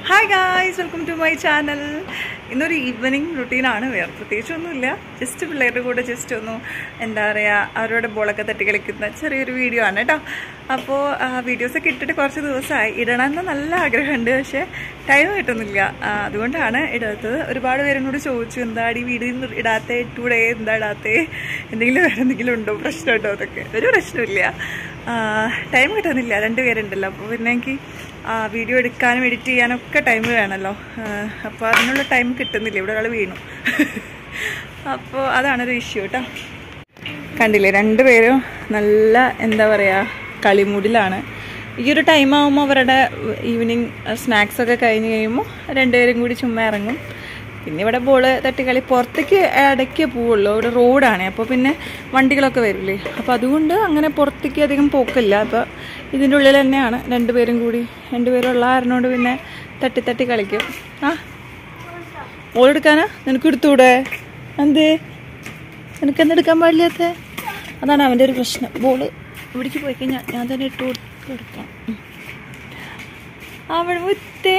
Hi guys welcome to my channel ഇന്നൊരു evening റുട്ടീനാണ് വേറെ പ്രത്യേകിച്ചൊന്നുമില്ല ജസ്റ്റ് പിള്ളേരുടെ കൂടെ ജസ്റ്റ് ഒന്ന് എന്താ പറയുക അവരുടെ ബോളൊക്കെ തട്ടി കളിക്കുന്ന ചെറിയൊരു വീഡിയോ ആണ് കേട്ടോ അപ്പോൾ വീഡിയോസൊക്കെ ഇട്ടിട്ട് കുറച്ച് ദിവസമായി ഇടണമെന്ന് നല്ല ആഗ്രഹമുണ്ട് പക്ഷേ ടൈം കിട്ടുന്നില്ല ആ, അതുകൊണ്ടാണ് ഇടാത്തത് ഒരുപാട് പേരെന്നോട് ചോദിച്ചു എന്താടി വീഡിയോ ഇടാത്തേ ഇട്ടൂടെ എന്താ ഇടാത്തേ എന്തെങ്കിലും വേറെ എന്തെങ്കിലും ഉണ്ടോ പ്രശ്നമുണ്ടോ അതൊക്കെ ഒരു പ്രശ്നമില്ല ടൈം കിട്ടുന്നില്ല രണ്ട് പേരുണ്ടല്ലോ അപ്പോൾ പിന്നെ എനിക്ക് വീഡിയോ എടുക്കാനും എഡിറ്റ് ചെയ്യാനും ഒക്കെ ടൈം വേണമല്ലോ അപ്പോൾ അതിനുള്ള ടൈം കിട്ടുന്നില്ല ഇവിടെ ഒരാൾ വീണു അപ്പോൾ അതാണൊരു ഇഷ്യൂ കേട്ടോ കണ്ടില്ലേ രണ്ടുപേരും നല്ല എന്താ പറയുക കളിമൂടിലാണ് ഈ ഒരു ടൈം ആകുമ്പോൾ അവരുടെ ഈവനിങ് സ്നാക്സ് ഒക്കെ കഴിഞ്ഞ് കഴിയുമ്പോൾ രണ്ടുപേരും കൂടി ചുമ്മാ ഇറങ്ങും പിന്നെ ഇവിടെ ബോള് തട്ടിക്കളി പുറത്തേക്ക് ഇടയ്ക്ക് പോവുള്ളൂ ഇവിടെ റോഡാണ് അപ്പോൾ പിന്നെ വണ്ടികളൊക്കെ വരില്ലേ അപ്പോൾ അതുകൊണ്ട് അങ്ങനെ പുറത്തേക്ക് അധികം പോക്കില്ല അപ്പോൾ ഇതിൻ്റെ ഉള്ളിൽ തന്നെയാണ് രണ്ടുപേരും കൂടി രണ്ടുപേരും ഉള്ള കാരണോണ്ട് പിന്നെ തട്ടി തട്ടി കളിക്കും ആ ബോൾ എടുക്കാനാ നിനക്ക് എടുത്തൂടെ എന്തേ നിനക്ക് എന്താ എടുക്കാൻ പാടില്ലാത്ത അതാണ് അവൻ്റെ ഒരു പ്രശ്നം ബോള് ഇവിടേക്ക് പോയി കഴിഞ്ഞാൽ ഞാൻ തന്നെ ഇട്ട് കൊടുത്ത് കൊടുക്കാം ഉം. അവൾ മുത്തേ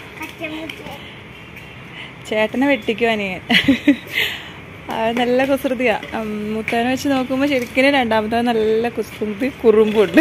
ചേട്ടനെ വെട്ടിക്കും അനിയൻ അത് നല്ല കുസൃതിയാ ഉം, മുത്തേനെ വെച്ച് നോക്കുമ്പോൾ ശരിക്കും രണ്ടാമത്തെ നല്ല കുസൃതി കുറുമ്പുണ്ട്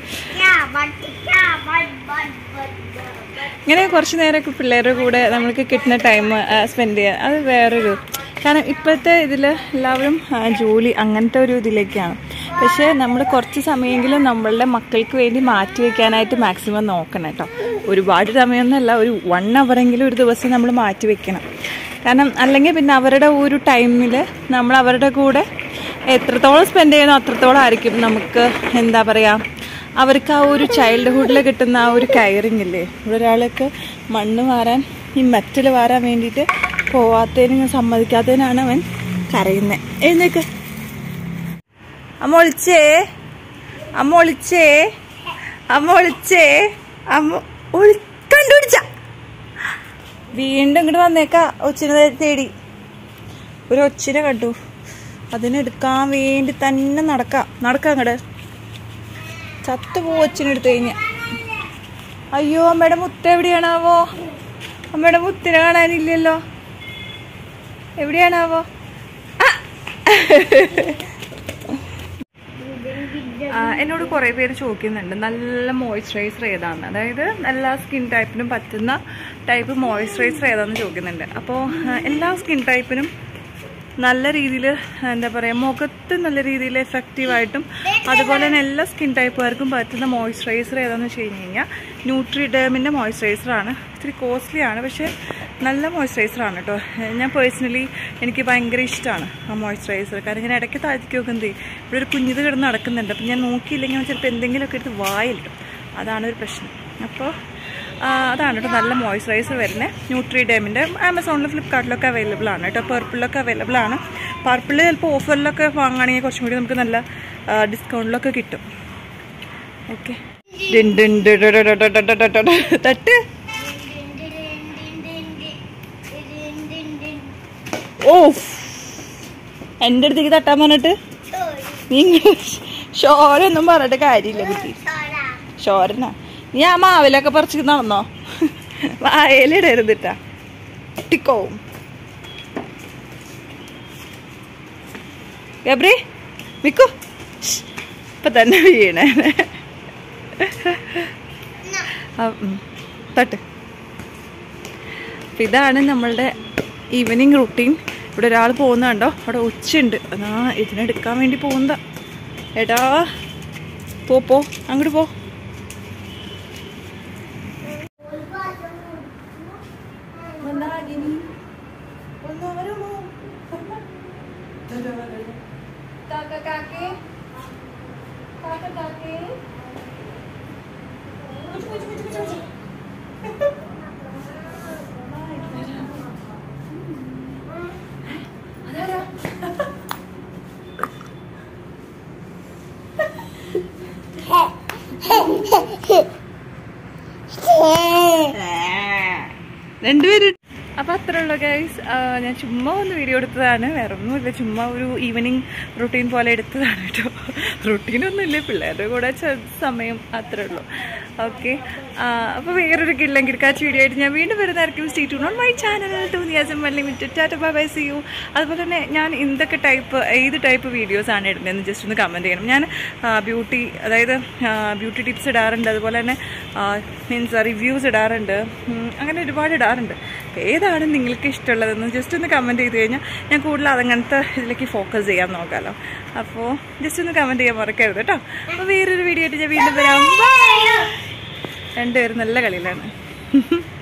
ഇങ്ങനെ കുറച്ച് നേരമൊക്കെ പിള്ളേരുടെ കൂടെ നമ്മൾക്ക് കിട്ടുന്ന ടൈം സ്പെൻഡ് ചെയ്യാൻ അത് വേറൊരു കാരണം ഇപ്പോഴത്തെ ഇതിൽ എല്ലാവരും ആ, ജോലി അങ്ങനത്തെ ഒരു ഇതിലേക്കാണ് പക്ഷേ നമ്മൾ കുറച്ച് സമയമെങ്കിലും നമ്മളുടെ മക്കൾക്ക് വേണ്ടി മാറ്റി വെക്കാനായിട്ട് മാക്സിമം നോക്കണം കേട്ടോ ഒരുപാട് സമയമൊന്നുമല്ല ഒരു വൺ അവറെങ്കിലും ഒരു ദിവസം നമ്മൾ മാറ്റി വെക്കണം കാരണം അല്ലെങ്കിൽ പിന്നെ അവരുടെ ഒരു ടൈമിൽ നമ്മൾ അവരുടെ കൂടെ എത്രത്തോളം സ്പെൻഡ് ചെയ്യുന്നോ അത്രത്തോളം ആയിരിക്കും നമുക്ക് എന്താ പറയുക അവർക്ക് ആ ഒരു ചൈൽഡ്ഹുഡിൽ കിട്ടുന്ന ആ ഒരു കയറിങ് ഇല്ലേ ഇവിടെ ഒരാൾക്ക് മണ്ണ് വാരാൻ ഈ മെറ്റൽ വാരാൻ വേണ്ടിയിട്ട് പോവാത്തതിന് സമ്മതിക്കാത്തതിനാണ് അവൻ കരയുന്നത് എഴുന്നേക്ക് അമ്മ ഒളിച്ചേ അമ്മ ഒളിച്ചേ അമ്മ ഒളിച്ചേ അമ്മ ഒളി കണ്ടുപിടിച്ച വീണ്ടും ഇങ്ങോട്ട് വന്നേക്കാ ഒച്ചിനെ തേടി ഒരു ഒച്ചിനെ കണ്ടു അതിനെടുക്കാൻ വേണ്ടി തന്നെ നടക്കാം നടക്കാം അങ്ങോട്ട് ചത്തുപോ ഒച്ചിനെടുത്ത് കഴിഞ്ഞ അയ്യോ അമ്മയുടെ മുത്ത് എവിടെയാണാവോ അമ്മയുടെ മുത്തിനെ കാണാനില്ലല്ലോ എവിടെയാണാവോ ആ! ആ, എന്നോട് കുറേ പേര് ചോദിക്കുന്നുണ്ട് നല്ല മോയ്സ്ചറൈസർ ഏതാണ് അതായത് എല്ലാ സ്കിൻ ടൈപ്പിനും പറ്റുന്ന ടൈപ്പ് മോയ്സ്ചറൈസർ ഏതാണെന്ന് ചോദിക്കുന്നുണ്ട് അപ്പോൾ എല്ലാ സ്കിൻ ടൈപ്പിനും നല്ല രീതിയിൽ എന്താ പറയുക മുഖത്ത് നല്ല രീതിയിൽ എഫക്റ്റീവായിട്ടും അതുപോലെ തന്നെ എല്ലാ സ്കിൻ ടൈപ്പുകാർക്കും പറ്റുന്ന മോയ്സ്ചറൈസർ ഏതാണെന്ന് വെച്ച് കഴിഞ്ഞ് കഴിഞ്ഞാൽ ന്യൂട്രിഡേമിൻ്റെ മോയ്സ്ചറൈസറാണ് ഇത്തിരി കോസ്റ്റ്ലി ആണ് പക്ഷേ നല്ല മോയ്സ്ചറൈസറാണ് കേട്ടോ ഞാൻ പേഴ്സണലി എനിക്ക് ഭയങ്കര ഇഷ്ടമാണ് ആ മോയ്സ്ചറൈസർ കാരണം ഞാൻ ഇടയ്ക്ക് താഴ്ത്തിക്ക് നോക്കുന്നത് ഇവിടെ ഒരു കുഞ്ഞിത് കിടന്ന് നടക്കുന്നുണ്ട് അപ്പം ഞാൻ നോക്കിയില്ലെങ്കിൽ അവൻ ചിലപ്പോൾ എന്തെങ്കിലുമൊക്കെ എടുത്ത് വായിലിട്ടും അതാണ് ഒരു പ്രശ്നം അപ്പോൾ ആ, അതാണ് കേട്ടോ നല്ല മോയ്സ്ചറൈസർ വരുന്നത് ന്യൂട്രിഡേമിൻ്റെ ആമസോണിലും ഫ്ലിപ്കാർട്ടിലൊക്കെ അവൈലബിൾ ആണ് കേട്ടോ പർപ്പിളിലൊക്കെ അവൈലബിൾ ആണ് പർപ്പിൾ ചിലപ്പോൾ ഓഫറിലൊക്കെ വാങ്ങുകയാണെങ്കിൽ കുറച്ചും കൂടി നമുക്ക് നല്ല ഡിസ്കൗണ്ടിലൊക്കെ കിട്ടും ഓക്കെ തട്ട് ഓ എൻ്റെ അടുത്തേക്ക് തട്ടാൻ പറഞ്ഞിട്ട് നീ ഷോരൊന്നും പറഞ്ഞിട്ട് കാര്യമില്ല കുട്ടി ഷോരനാ നീ ആ മാവിലൊക്കെ പറിച്ച് നടന്നോ വായലിടരുതിട്ടാ ടിക്കോവും ഗബ്രി മിക്കു ശ്ശ്, ഇപ്പൊ തന്നെ വീണേ ആ, ഉം. തട്ട് അപ്പൊ ഇതാണ് നമ്മളുടെ ഈവനിങ് റുട്ടീൻ ഇവിടെ ഒരാൾ പോകുന്നുണ്ടോ അവിടെ ഉച്ചയുണ്ട് അതാ ഇതിനെടുക്കാൻ വേണ്ടി പോകുന്നതാ എടാ പോ പോ അങ്ങോട്ട് പോ രണ്ടുപേര് അപ്പോൾ അത്രേ ഉള്ളൂ ഗൈസ് ഞാൻ ചുമ്മാ ഒന്ന് വീഡിയോ എടുത്തതാണ് വേറെ ഒന്നുമില്ല ചുമ്മാ ഒരു ഈവനിങ് റുട്ടീൻ പോലെ എടുത്തതാണ് കേട്ടോ റുട്ടീനൊന്നുമില്ല പിള്ളേരുടെ കൂടെ ചെ- സമയം അത്രേ ഉള്ളൂ ഓക്കെ അപ്പോൾ വേറൊരു കിള്ളം കിടക്കാച്ച വീഡിയോ ആയിട്ട് ഞാൻ വീണ്ടും വരുന്നതായിരിക്കും stay tuned my channel to നിയാസം unlimited tata bye bye see you അതുപോലെ തന്നെ ഞാൻ എന്തൊക്കെ ടൈപ്പ് ഏത് ടൈപ്പ് വീഡിയോസ് ആണ് ഇടുന്നതെന്ന് ജസ്റ്റ് ഒന്ന് കമൻറ്റ് ചെയ്യണം ഞാൻ ബ്യൂട്ടി അതായത് ബ്യൂട്ടി ടിപ്സ് ഇടാറുണ്ട് അതുപോലെ തന്നെ മീൻസ് റിവ്യൂസ് ഇടാറുണ്ട് ഉം, അങ്ങനെ ഒരുപാട് ഇടാറുണ്ട് അപ്പോൾ ഏതാണ് നിങ്ങൾക്ക് ഇഷ്ടമുള്ളതെന്ന് ജസ്റ്റ് ഒന്ന് കമൻറ്റ് ചെയ്ത് കഴിഞ്ഞാൽ ഞാൻ കൂടുതൽ അതങ്ങനത്തെ ഇതിലേക്ക് ഫോക്കസ് ചെയ്യാൻ നോക്കാമല്ലോ അപ്പോൾ ജസ്റ്റ് ഒന്ന് കമൻറ്റ് ചെയ്യാൻ മറക്കരുത് കേട്ടോ അപ്പോൾ വേറൊരു വീഡിയോ ആയിട്ട് ഞാൻ വീണ്ടും വരാം Bye. രണ്ടുപേരും നല്ല കളിയിലാണ്